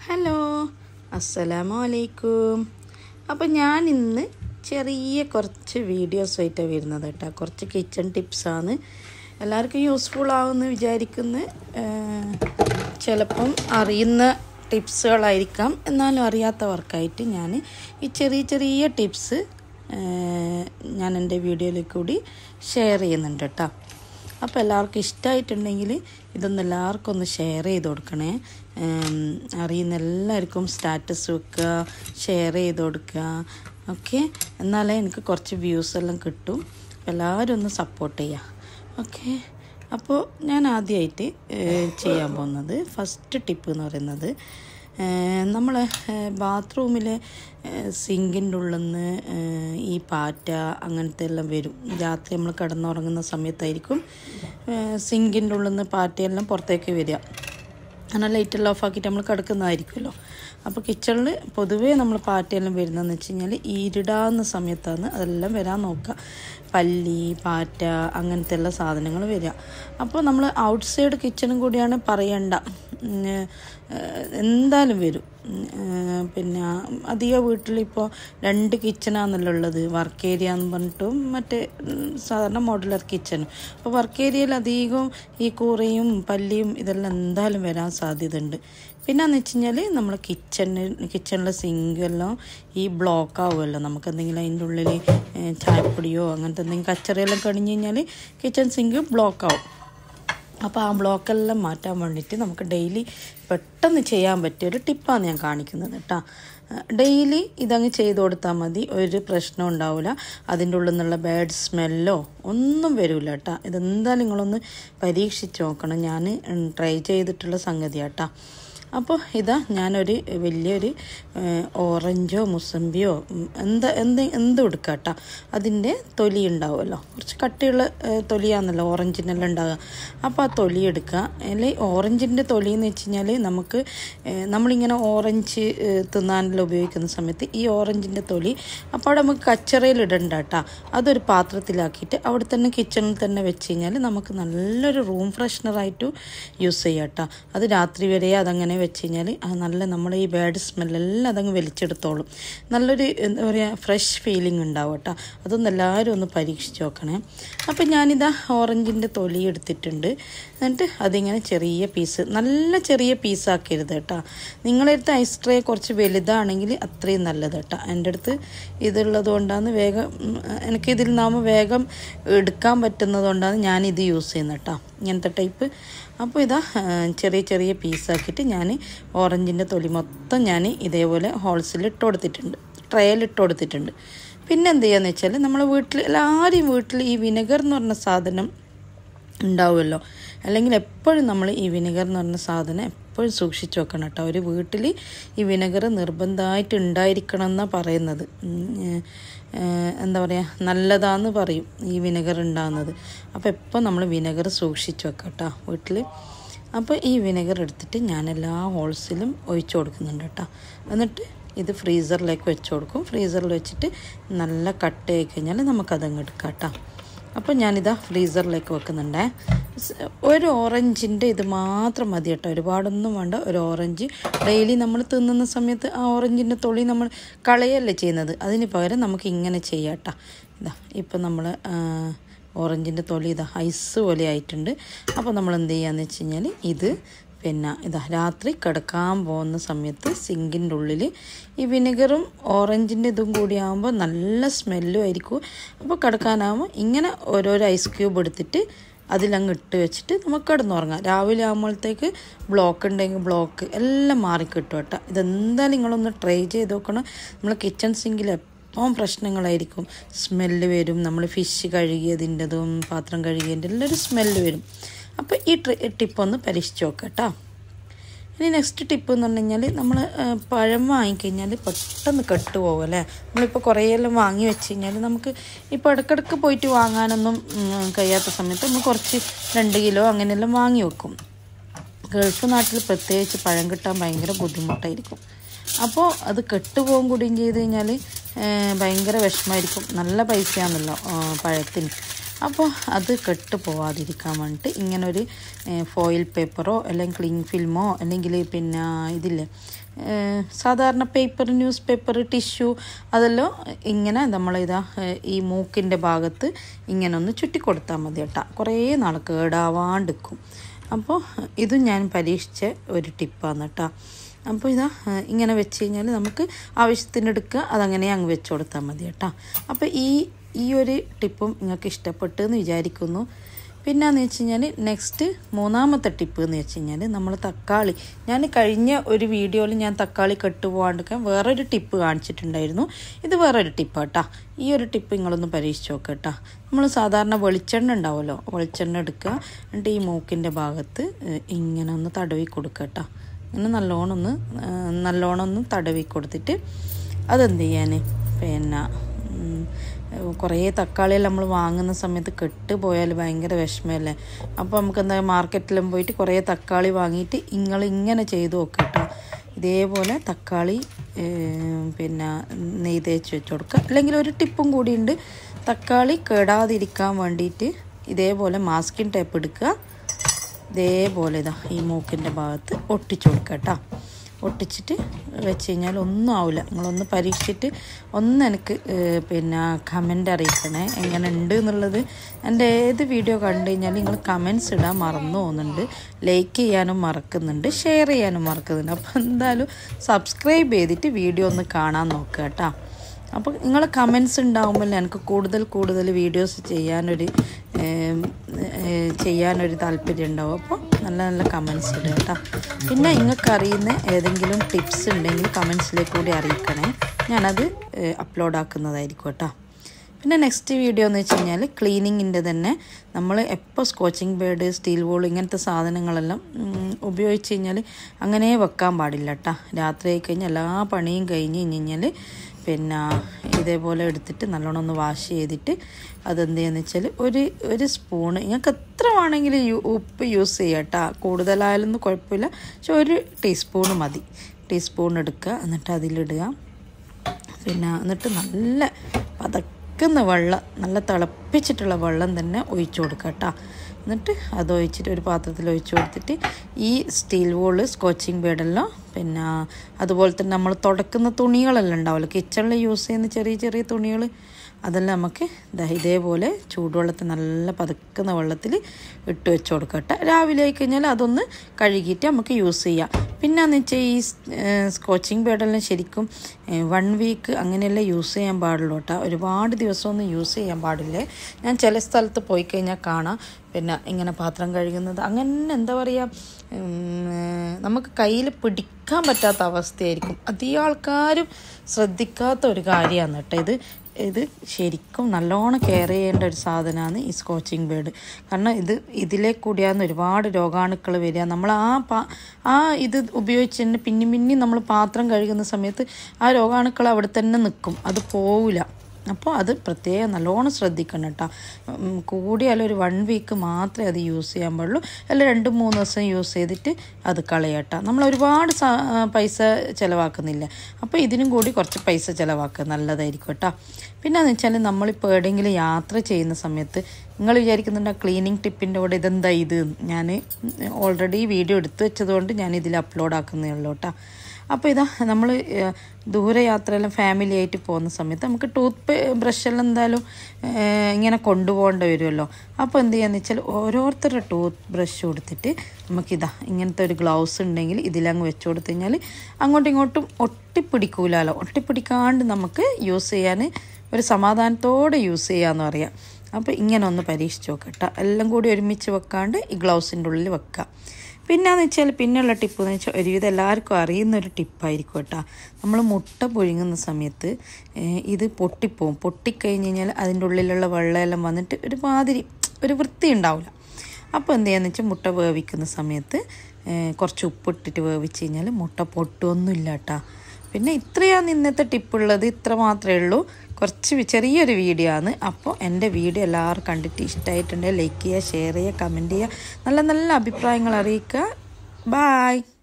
hello അസ്സലാമു അലൈക്കും അപ്പോൾ ഞാൻ ഇന്ന് ചെറിയ കുറച്ച് വീഡിയോസുമായിട്ടാണ് വരുന്നത് കേട്ടോ കുറച്ച് കിച്ചൺ ടിപ്സാണ് എല്ലാവർക്കും യൂസ്ഫുൾ ആവുമെന്ന് വിചാരിക്കുന്നു ചിലപ്പം അറിയുന്ന ടിപ്സുകളായിരിക്കാം എന്നാലും അറിയാത്തവർക്കായിട്ട് ഞാൻ ഈ ചെറിയ ചെറിയ ടിപ്സ് ഞാൻ എൻ്റെ വീഡിയോയിൽ കൂടി ഷെയർ ചെയ്യുന്നുണ്ട് കേട്ടോ അപ്പോൾ എല്ലാവർക്കും ഇഷ്ടമായിട്ടുണ്ടെങ്കിൽ ഇതൊന്ന് എല്ലാവർക്കും ഒന്ന് ഷെയർ ചെയ്ത് കൊടുക്കണേ അറിയുന്ന എല്ലാവർക്കും സ്റ്റാറ്റസ് വെക്കുക ഷെയർ ചെയ്ത് കൊടുക്കുക ഓക്കെ എന്നാലേ എനിക്ക് കുറച്ച് വ്യൂസ് എല്ലാം കിട്ടും എല്ലാവരും ഒന്ന് സപ്പോർട്ട് ചെയ്യുക ഓക്കെ അപ്പോൾ ഞാൻ ആദ്യമായിട്ട് ചെയ്യാൻ പോകുന്നത് ഫസ്റ്റ് ടിപ്പ് എന്ന് പറയുന്നത് നമ്മൾ ബാത്റൂമിലെ സിങ്കിൻ്റെ ഉള്ളിൽ നിന്ന് ഈ പാറ്റ അങ്ങനത്തെ എല്ലാം വരും രാത്രി നമ്മൾ കിടന്നുറങ്ങുന്ന സമയത്തായിരിക്കും സിങ്കിൻ്റെ ഉള്ളിൽ നിന്ന് പാറ്റയെല്ലാം പുറത്തേക്ക് വരിക അങ്ങനെ ലൈറ്റെല്ലാം ഓഫാക്കിയിട്ട് നമ്മൾ കിടക്കുന്നതായിരിക്കുമല്ലോ അപ്പോൾ കിച്ചണിൽ പൊതുവേ നമ്മൾ പാറ്റയെല്ലാം വരുന്നതെന്ന് വെച്ച് കഴിഞ്ഞാൽ ഈരിടാവുന്ന സമയത്താണ് അതെല്ലാം വരാൻ നോക്കുക പല്ലി പാറ്റ അങ്ങനത്തെ എല്ലാ സാധനങ്ങൾ വരിക അപ്പോൾ നമ്മൾ ഔട്ട് സൈഡ് കിച്ചണും കൂടിയാണ് പറയണ്ട എന്തായാലും വരും പിന്നെ അധിക വീട്ടിലിപ്പോൾ രണ്ട് കിച്ചണാണല്ലോ ഉള്ളത് വർക്ക് ഏരിയ എന്ന് പറഞ്ഞിട്ടും മറ്റേ സാധാരണ മോഡുലർ കിച്ചണും അപ്പോൾ വർക്ക് ഏരിയയിൽ അധികവും ഈ കൂറയും പല്ലിയും ഇതെല്ലാം എന്തായാലും വരാൻ സാധ്യതയുണ്ട് പിന്നെന്ന് വെച്ച് കഴിഞ്ഞാൽ നമ്മൾ കിച്ചണിൽ കിച്ചണിലെ സിങ്കെല്ലാം ഈ ബ്ലോക്ക് ആവുമല്ലോ നമുക്ക് എന്തെങ്കിലും അതിൻ്റെ ഉള്ളിൽ ചായപ്പൊടിയോ അങ്ങനത്തെ എന്തെങ്കിലും കച്ചറയെല്ലാം കണിഞ്ഞ് കഴിഞ്ഞാൽ കിച്ചൺ സിങ്ക് ബ്ലോക്ക് ആവും അപ്പോൾ ആ ബ്ലോക്കെല്ലാം മാറ്റാൻ വേണ്ടിയിട്ട് നമുക്ക് ഡെയിലി പെട്ടെന്ന് ചെയ്യാൻ പറ്റിയ ഒരു ടിപ്പാണ് ഞാൻ കാണിക്കുന്നത് കേട്ടോ ഡെയിലി ഇതങ്ങ് ചെയ്ത് കൊടുത്താൽ മതി ഒരു പ്രശ്നം ഉണ്ടാവില്ല അതിൻ്റെ ഉള്ളിൽ നിന്നുള്ള ബാഡ് സ്മെല്ലോ ഒന്നും വരില്ല കേട്ടോ ഇതെന്തായാലും നിങ്ങളൊന്ന് പരീക്ഷിച്ച് നോക്കണം ഞാൻ ട്രൈ ചെയ്തിട്ടുള്ള സംഗതിയാണ് കേട്ടോ അപ്പോൾ ഇതാ ഞാനൊരു വലിയൊരു ഓറഞ്ചോ മുസമ്പിയോ എന്താ എന്ത് എന്തും എടുക്കുക കേട്ടോ അതിൻ്റെ തൊലി ഉണ്ടാവുമല്ലോ കുറച്ച് കട്ടിയുള്ള തൊലിയാണല്ലോ ഓറഞ്ചിനെല്ലാം ഉണ്ടാകുക അപ്പോൾ ആ തൊലി എടുക്കുക അല്ലെങ്കിൽ ഓറഞ്ചിൻ്റെ തൊലി എന്ന് വെച്ച് കഴിഞ്ഞാൽ നമുക്ക് നമ്മളിങ്ങനെ ഓറഞ്ച് തിന്നാനെല്ലാം ഉപയോഗിക്കുന്ന സമയത്ത് ഈ ഓറഞ്ചിൻ്റെ തൊലി അപ്പോൾ അവിടെ നമുക്ക് കച്ചറയിൽ ഇടണ്ട കേട്ടോ അതൊരു പാത്രത്തിലാക്കിയിട്ട് അവിടെ തന്നെ കിച്ചണിൽ തന്നെ വെച്ച് കഴിഞ്ഞാൽ നമുക്ക് നല്ലൊരു റൂം ഫ്രഷ്നറായിട്ട് യൂസ് ചെയ്യാം കേട്ടോ അത് രാത്രി വരെ അതങ്ങനെ വെച്ച് കഴിഞ്ഞാൽ അത് നല്ല നമ്മുടെ ഈ ബാഡ് സ്മെല്ലെല്ലാം അതങ്ങ് വലിച്ചെടുത്തോളും നല്ലൊരു എന്താ പറയുക ഫ്രഷ് ഫീലിംഗ് ഉണ്ടാവും കേട്ടോ അതൊന്ന് എല്ലാവരും ഒന്ന് പരീക്ഷിച്ച് നോക്കണേ അപ്പം ഞാനിതാ ഓറഞ്ചിൻ്റെ തൊലി എടുത്തിട്ടുണ്ട് എന്നിട്ട് അതിങ്ങനെ ചെറിയ പീസ് നല്ല ചെറിയ പീസാക്കരുത് കേട്ടോ നിങ്ങളുടെ അടുത്ത് ഐസ് ട്രേ കുറച്ച് വലുതാണെങ്കിൽ അത്രയും നല്ലത് കേട്ടോ എൻ്റെ അടുത്ത് ഇതുള്ളത് കൊണ്ടാണ് വേഗം എനിക്കിതിൽ നിന്നാകുമ്പോൾ വേഗം എടുക്കാൻ പറ്റുന്നത് കൊണ്ടാണ് ഞാനിത് യൂസ് ചെയ്യുന്നത് കേട്ടോ ഇങ്ങനത്തെ ടൈപ്പ് അപ്പോൾ ഇതാ ചെറിയ ചെറിയ പീസാക്കിയിട്ട് ഞാൻ ഓറഞ്ചിൻ്റെ തൊലി മൊത്തം ഞാൻ ഇതേപോലെ ഹോൾസിൽ ഇട്ട് കൊടുത്തിട്ടുണ്ട് ട്രയൽ ഇട്ട് കൊടുത്തിട്ടുണ്ട് പിന്നെ എന്ത് ചെയ്യാന്ന് വെച്ചാൽ നമ്മളെ വീട്ടിൽ എല്ലാവരെയും വീട്ടിൽ ഈ വിനെഗർ എന്ന് പറഞ്ഞ സാധനം ഉണ്ടാവുമല്ലോ അല്ലെങ്കിൽ എപ്പോഴും നമ്മൾ ഈ വിനെഗർ എന്ന് പറഞ്ഞ സാധനം എപ്പോഴും സൂക്ഷിച്ച് വെക്കണം കേട്ടോ ഒരു വീട്ടിൽ ഈ വിനെഗർ നിർബന്ധമായിട്ട് ഉണ്ടായിരിക്കണം എന്നാണ് പറയുന്നത് എന്താ പറയുക നല്ലതാന്ന് പറയും ഈ വിനെഗർ ഉണ്ടാകുന്നത് അപ്പോൾ എപ്പോൾ നമ്മൾ വിനെഗർ സൂക്ഷിച്ച് വെക്കാം കേട്ടോ വീട്ടിൽ അപ്പോൾ ഈ വിനെഗർ എടുത്തിട്ട് ഞാൻ എല്ലാ ഹോൾസിലും ഒഴിച്ചു കൊടുക്കുന്നുണ്ട് കേട്ടോ എന്നിട്ട് ഇത് ഫ്രീസറിലേക്ക് വെച്ച് കൊടുക്കും ഫ്രീസറിൽ വെച്ചിട്ട് നല്ല കട്ട് ആയി കഴിഞ്ഞാൽ നമുക്കതങ്ങ് എടുക്കാം കേട്ടോ അപ്പോൾ ഞാനിതാ ഫ്രീസറിലേക്ക് വെക്കുന്നുണ്ടേ ഒരു ഓറഞ്ചിൻ്റെ ഇത് മാത്രം മതി കേട്ടോ ഒരുപാടൊന്നും വേണ്ട ഒരു ഓറഞ്ച് ഡെയിലി നമ്മൾ തിന്നുന്ന സമയത്ത് ആ ഓറഞ്ചിൻ്റെ തൊളി നമ്മൾ കളയല്ലേ ചെയ്യുന്നത് അതിന് പകരം നമുക്ക് ഇങ്ങനെ ചെയ്യാം കേട്ടോ ഇതാ ഇപ്പം നമ്മൾ ഓറഞ്ചിൻ്റെ തൊലി ഇതാ ഐസ് പോലെ ആയിട്ടുണ്ട് അപ്പോൾ നമ്മൾ എന്ത് ചെയ്യാന്ന് വെച്ച് കഴിഞ്ഞാൽ ഇത് പിന്നെ ഇതാ രാത്രി കിടക്കാൻ പോകുന്ന സമയത്ത് സിങ്കിൻ്റെ ഉള്ളിൽ ഈ വിനെഗറും ഓറഞ്ചിൻ്റെ ഇതും കൂടി ആകുമ്പോൾ നല്ല സ്മെല്ലും ആയിരിക്കും അപ്പോൾ കിടക്കാനാകുമ്പോൾ ഇങ്ങനെ ഓരോരോ ഐസ് ക്യൂബ് എടുത്തിട്ട് അതിലങ്ങ് ഇട്ട് വെച്ചിട്ട് നമുക്ക് കിടന്നുറങ്ങാം രാവിലെ ആകുമ്പോഴത്തേക്ക് ബ്ലോക്ക് ഉണ്ടെങ്കിൽ ബ്ലോക്ക് എല്ലാം മാറിക്കിട്ടും കേട്ടോ ഇതെന്തായാലും നിങ്ങളൊന്ന് ട്രൈ ചെയ്ത് നോക്കണം നമ്മൾ കിച്ചൺ സിങ്കിൽ എപ്പം പ്രശ്നങ്ങളായിരിക്കും സ്മെല്ല് വരും നമ്മൾ ഫിഷ് കഴുകിയതിൻ്റെതും പാത്രം കഴുകിയതിൻ്റെ എല്ലാം ഒരു സ്മെല്ല് വരും അപ്പോൾ ഈ ടിപ്പ് ഒന്ന് പരീക്ഷിച്ച് നോക്കാം കേട്ടോ ഇനി നെക്സ്റ്റ് ടിപ്പ് എന്ന് പറഞ്ഞു കഴിഞ്ഞാൽ നമ്മൾ പഴം വാങ്ങിക്കഴിഞ്ഞാൽ പെട്ടെന്ന് കെട്ടുപോകും അല്ലേ നമ്മളിപ്പോൾ കുറേയെല്ലാം വാങ്ങി വെച്ച് കഴിഞ്ഞാൽ നമുക്ക് ഇപ്പോൾ ഇടയ്ക്കിടയ്ക്ക് പോയിട്ട് വാങ്ങാനൊന്നും കഴിയാത്ത സമയത്ത് നമ്മൾ കുറച്ച് രണ്ട് കിലോ അങ്ങനെയെല്ലാം വാങ്ങി വെക്കും ഗൾഫ് നാട്ടിൽ പ്രത്യേകിച്ച് പഴം കിട്ടാൻ ഭയങ്കര ബുദ്ധിമുട്ടായിരിക്കും അപ്പോൾ അത് കെട്ടുപോകും കൂടിയും ചെയ്ത് കഴിഞ്ഞാൽ ഭയങ്കര വിഷമമായിരിക്കും നല്ല പൈസയാണല്ലോ പഴത്തിന് അപ്പോൾ അത് കെട്ട് പോവാതിരിക്കാൻ വേണ്ടിയിട്ട് ഇങ്ങനെ ഒരു ഫോയിൽ പേപ്പറോ അല്ലെങ്കിൽ ക്ലിങ് ഫിൽമോ അല്ലെങ്കിൽ പിന്നെ ഇതില്ലേ ഏഹ് സാധാരണ പേപ്പർ ന്യൂസ് പേപ്പർ ടിഷ്യൂ അതെല്ലാം ഇങ്ങനെ നമ്മളിതാ ഏഹ് ഈ മൂക്കിൻ്റെ ഭാഗത്ത് ഇങ്ങനെ ഒന്ന് ചുറ്റി കൊടുത്താൽ മതി കേട്ടോ കുറേ നാൾ കേടാവാണ്ടിരിക്കും അപ്പോൾ ഇതും ഞാൻ പരീക്ഷിച്ച ഒരു ടിപ്പാണ് കേട്ടോ അപ്പോൾ ഇതാ ഏഹ് ഇങ്ങനെ വെച്ച് കഴിഞ്ഞാൽ നമുക്ക് ആവശ്യത്തിന് എടുക്കുക അതങ്ങനെ അങ്ങ് വെച്ച് കൊടുത്താൽ മതി കേട്ടോ അപ്പോൾ ഈ ഈ ഒരു ടിപ്പും നിങ്ങൾക്ക് ഇഷ്ടപ്പെട്ടു എന്ന് വിചാരിക്കുന്നു പിന്നെന്ന് വെച്ച് കഴിഞ്ഞാൽ നെക്സ്റ്റ് മൂന്നാമത്തെ ടിപ്പ് എന്ന് വെച്ച് കഴിഞ്ഞാൽ നമ്മൾ തക്കാളി ഞാൻ കഴിഞ്ഞ ഒരു വീഡിയോയിൽ ഞാൻ തക്കാളി കെട്ടുപോകാണ്ടിരിക്കാൻ വേറൊരു ടിപ്പ് കാണിച്ചിട്ടുണ്ടായിരുന്നു ഇത് വേറൊരു ടിപ്പ് കേട്ടോ ഈ ഒരു ടിപ്പ് നിങ്ങളൊന്ന് പരീക്ഷിച്ച് നോക്കുക കേട്ടോ നമ്മൾ സാധാരണ വെളിച്ചെണ്ണ ഉണ്ടാവുമല്ലോ വെളിച്ചെണ്ണ എടുക്കുക എന്നിട്ട് ഈ മൂക്കിൻ്റെ ഭാഗത്ത് ഏഹ്, ഇങ്ങനെ ഒന്ന് തടവി കൊടുക്കുക കേട്ടോ ഇങ്ങനെ നല്ലോണം ഒന്ന് ഏഹ്, നല്ലോണം ഒന്ന് തടവി കൊടുത്തിട്ട് അതെന്ത് ചെയ്യാൻ പിന്നെ ഉം, കുറേ തക്കാളിയെല്ലാം നമ്മൾ വാങ്ങുന്ന സമയത്ത് കെട്ട് പോയാൽ ഭയങ്കര വിഷമമല്ലേ അപ്പോൾ നമുക്ക് എന്താ മാർക്കറ്റിലും പോയിട്ട് കുറേ തക്കാളി വാങ്ങിയിട്ട് നിങ്ങൾ ഇങ്ങനെ ചെയ്ത് നോക്കുക കേട്ടോ ഇതേപോലെ തക്കാളി ഏം, പിന്നെ നെയ്യ് തേച്ച് വെച്ച് കൊടുക്കുക അല്ലെങ്കിൽ ഒരു ടിപ്പും കൂടിയുണ്ട് തക്കാളി കേടാതിരിക്കാൻ വേണ്ടിയിട്ട് ഇതേപോലെ മാസ്കിൻ ടേപ്പ് എടുക്കുക ഇതേപോലെ ഇതാ ഈ മൂക്കിൻ്റെ ഭാഗത്ത് ഒട്ടിച്ചു കൊടുക്കുക കേട്ടോ ഒട്ടിച്ചിട്ട് വെച്ച് കഴിഞ്ഞാൽ ഒന്നും ആവില്ല നിങ്ങളൊന്ന് പരീക്ഷിച്ചിട്ട് ഒന്ന് എനിക്ക് ഏഹ്, പിന്നെ കമൻ്റ് അറിയിക്കണേ എങ്ങനെ ഉണ്ട് എന്നുള്ളത് എൻ്റെ ഏത് വീഡിയോ കണ്ടു കഴിഞ്ഞാൽ നിങ്ങൾ കമൻസ് ഇടാൻ മറന്നു പോകുന്നുണ്ട് ലൈക്ക് ചെയ്യാനും മറക്കുന്നുണ്ട് ഷെയർ ചെയ്യാനും മറക്കുന്നുണ്ട് അപ്പോൾ എന്തായാലും സബ്സ്ക്രൈബ് ചെയ്തിട്ട് വീഡിയോ ഒന്ന് കാണാൻ നോക്കുക കേട്ടോ അപ്പോൾ നിങ്ങൾ കമൻസ് ഉണ്ടാകുമ്പോൾ എനിക്ക് കൂടുതൽ കൂടുതൽ വീഡിയോസ് ചെയ്യാനൊരു ഏം, ഏ, ചെയ്യാനൊരു താല്പര്യം ഉണ്ടാവും അപ്പോൾ നല്ല നല്ല കമൻസ് ഇടുക കേട്ടോ പിന്നെ നിങ്ങൾക്ക് അറിയുന്ന ഏതെങ്കിലും ടിപ്സ് ഉണ്ടെങ്കിൽ കമൻസിലേക്ക് കൂടി അറിയിക്കണേ ഞാനത് അപ്ലോഡ് ആക്കുന്നതായിരിക്കും കേട്ടോ പിന്നെ നെക്സ്റ്റ് വീഡിയോ എന്ന് വെച്ച് കഴിഞ്ഞാൽ ക്ലീനിങ്ങിൻ്റെ തന്നെ നമ്മൾ എപ്പോൾ സ്കോച്ചിങ് ബേഡ് സ്റ്റീൽ വോൾ ഇങ്ങനത്തെ സാധനങ്ങളെല്ലാം ഉം, ഉപയോഗിച്ച് കഴിഞ്ഞാൽ അങ്ങനെ വെക്കാൻ പാടില്ല കേട്ടോ രാത്രി ആയി കഴിഞ്ഞാൽ എല്ലാ പണിയും കഴിഞ്ഞ് കഴിഞ്ഞ് കഴിഞ്ഞാൽ പിന്നെ ഇതേപോലെ എടുത്തിട്ട് നല്ലോണം ഒന്ന് വാഷ് ചെയ്തിട്ട് അതെന്ത് ചെയ്യുന്നത് വെച്ചാൽ ഒരു ഒരു സ്പൂണ് നിങ്ങൾക്ക് എത്ര വേണമെങ്കിലും യു ഉപ്പ് യൂസ് ചെയ്യാം കേട്ടോ കൂടുതലായാലൊന്നും കുഴപ്പമില്ല പക്ഷെ ഒരു ടീസ്പൂണ് മതി ടീസ്പൂൺ എടുക്കുക എന്നിട്ട് അതിലിടുക പിന്നെ എന്നിട്ട് നല്ല പതക്കുന്ന വെള്ളം നല്ല തിളപ്പിച്ചിട്ടുള്ള വെള്ളം തന്നെ ഒഴിച്ചു കൊടുക്കുക കേട്ടോ എന്നിട്ട് അത് ഒഴിച്ചിട്ട് ഒരു പാത്രത്തിൽ ഒഴിച്ചു കൊടുത്തിട്ട് ഈ സ്റ്റീൽ വോള് സ്കോച്ചിങ് ബേഡെല്ലാം പിന്നെ അതുപോലെ തന്നെ നമ്മൾ തുടക്കുന്ന തുണികളെല്ലാം ഉണ്ടാവുമല്ലോ കിച്ചണിൽ യൂസ് ചെയ്യുന്ന ചെറിയ ചെറിയ തുണികൾ അതെല്ലാം നമുക്ക് ദാ ഇതേപോലെ ചൂടുവെള്ളത്തിൽ നല്ല പതുക്കുന്ന വെള്ളത്തിൽ ഇട്ട് വെച്ച് കൊടുക്കട്ടെ രാവിലെ ആയി കഴിഞ്ഞാൽ അതൊന്ന് കഴുകിയിട്ട് നമുക്ക് യൂസ് ചെയ്യാം പിന്നെന്ന് വെച്ചാൽ ഈ സ്കോച്ചിങ് ബേഡെല്ലാം ശരിക്കും വൺ വീക്ക് അങ്ങനെയല്ലേ യൂസ് ചെയ്യാൻ പാടുള്ളൂ കേട്ടോ ഒരുപാട് ദിവസമൊന്നും യൂസ് ചെയ്യാൻ പാടില്ലേ ഞാൻ ചില സ്ഥലത്ത് പോയി കഴിഞ്ഞാൽ കാണാം പിന്നെ ഇങ്ങനെ പാത്രം കഴുകുന്നത് അങ്ങനെ എന്താ പറയുക നമുക്ക് കയ്യിൽ പിടിക്കാൻ പറ്റാത്ത അവസ്ഥയായിരിക്കും അധികം ആൾക്കാരും ശ്രദ്ധിക്കാത്ത ഒരു കാര്യമാണ് കേട്ടോ ഇത് ഇത് ശരിക്കും നല്ലോണം കെയർ ചെയ്യേണ്ട ഒരു സാധനമാണ് ഈ സ്കോച്ചിങ് ബേഡ് കാരണം ഇത് ഇതിലെ കൂടിയാണ് ഒരുപാട് രോഗാണുക്കൾ വരിക നമ്മൾ ആ പാ ആ ഇത് ഉപയോഗിച്ച് തന്നെ പിന്നി പിന്നി നമ്മൾ പാത്രം കഴുകുന്ന സമയത്ത് ആ രോഗാണുക്കൾ അവിടെ തന്നെ നിൽക്കും അത് പോവില്ല അപ്പോൾ അത് പ്രത്യേകം നല്ലോണം ശ്രദ്ധിക്കണം കേട്ടോ ഉം, കൂടിയാൽ ഒരു വൺ വീക്ക് മാത്രമേ അത് യൂസ് ചെയ്യാൻ പാടുള്ളൂ അല്ല രണ്ട് മൂന്ന് ദിവസം യൂസ് ചെയ്തിട്ട് അത് കളയട്ടോ നമ്മൾ ഒരുപാട് സാ- ആ, പൈസ ചിലവാക്കുന്നില്ല അപ്പോൾ ഇതിനും കൂടി കുറച്ച് പൈസ ചിലവാക്കുക നല്ലതായിരിക്കും കേട്ടോ പിന്നെ എന്ന് വെച്ചാൽ നമ്മളിപ്പോൾ എവിടെയെങ്കിലും യാത്ര ചെയ്യുന്ന സമയത്ത് നിങ്ങൾ വിചാരിക്കുന്നുണ്ട് ക്ലീനിങ് ടിപ്പിൻ്റെ കൂടെ ഇതെന്താ ഇത് ഞാൻ ഓൾറെഡി വീഡിയോ എടുത്തു വെച്ചതുകൊണ്ട് ഞാൻ ഇതിൽ അപ്ലോഡ് ആക്കുന്നേ ഉള്ളൂ കേട്ടോ അപ്പോൾ ഇതാ നമ്മൾ ദൂരയാത്രയെല്ലാം ഫാമിലി ആയിട്ട് പോകുന്ന സമയത്ത് നമുക്ക് ടൂത്ത് പേ ബ്രഷെല്ലാം എന്തായാലും ഏഹ്, ഇങ്ങനെ കൊണ്ടുപോകേണ്ടി വരുമല്ലോ അപ്പോൾ എന്ത് ചെയ്യാന്ന് വെച്ചാൽ ഓരോരുത്തരുടെ ടൂത്ത് ബ്രഷ് കൊടുത്തിട്ട് നമുക്കിതാ ഇങ്ങനത്തെ ഒരു ഗ്ലൗസ് ഉണ്ടെങ്കിൽ ഇതിലങ്ങ് വെച്ച് കൊടുത്തു കഴിഞ്ഞാൽ അങ്ങോട്ടും ഇങ്ങോട്ടും ഒട്ടിപ്പിടിക്കൂലല്ലോ ഒട്ടിപ്പിടിക്കാണ്ട് നമുക്ക് യൂസ് ചെയ്യാൻ ഒരു സമാധാനത്തോടെ യൂസ് ചെയ്യാമെന്ന് പറയാം അപ്പോൾ ഇങ്ങനെ ഒന്ന് പരീക്ഷിച്ച് നോക്കട്ടോ എല്ലാം കൂടി ഒരുമിച്ച് വെക്കാണ്ട് ഈ ഗ്ലൗസിൻ്റെ ഉള്ളിൽ വെക്കാം പിന്നെന്ന് വെച്ചാൽ പിന്നെയുള്ള ടിപ്പ് എന്ന് വെച്ചാൽ ഒരുവിധം എല്ലാവർക്കും അറിയുന്ന ഒരു ടിപ്പായിരിക്കും കേട്ടോ നമ്മൾ മുട്ട പുഴുങ്ങുന്ന സമയത്ത് ഏഹ്, ഇത് പൊട്ടിപ്പോവും പൊട്ടിക്കഴിഞ്ഞ് കഴിഞ്ഞാൽ അതിൻ്റെ ഉള്ളിലുള്ള വെള്ളമെല്ലാം വന്നിട്ട് ഒരുമാതിരി ഒരു വൃത്തി ഉണ്ടാവില്ല അപ്പോൾ എന്ത് ചെയ്യാന്ന് വെച്ചാൽ മുട്ട വേവിക്കുന്ന സമയത്ത് ഏഹ്, കുറച്ച് ഉപ്പിട്ടിട്ട് വേവിച്ച് കഴിഞ്ഞാൽ മുട്ട പൊട്ടുമൊന്നുമില്ല കേട്ടോ പിന്നെ ഇത്രയാണ് ഇന്നത്തെ ടിപ്പുള്ളത് ഇത്ര മാത്രമേ ഉള്ളൂ കുറച്ച് വി- ചെറിയൊരു വീഡിയോ ആണ് അപ്പോൾ എൻ്റെ വീഡിയോ എല്ലാവരും കണ്ടിട്ട് ഇഷ്ടമായിട്ടുണ്ടെങ്കിൽ ലൈക്ക് ചെയ്യുക ഷെയർ ചെയ്യുക കമൻറ്റ് ചെയ്യുക നല്ല നല്ല അഭിപ്രായങ്ങൾ അറിയിക്കുക ബായ്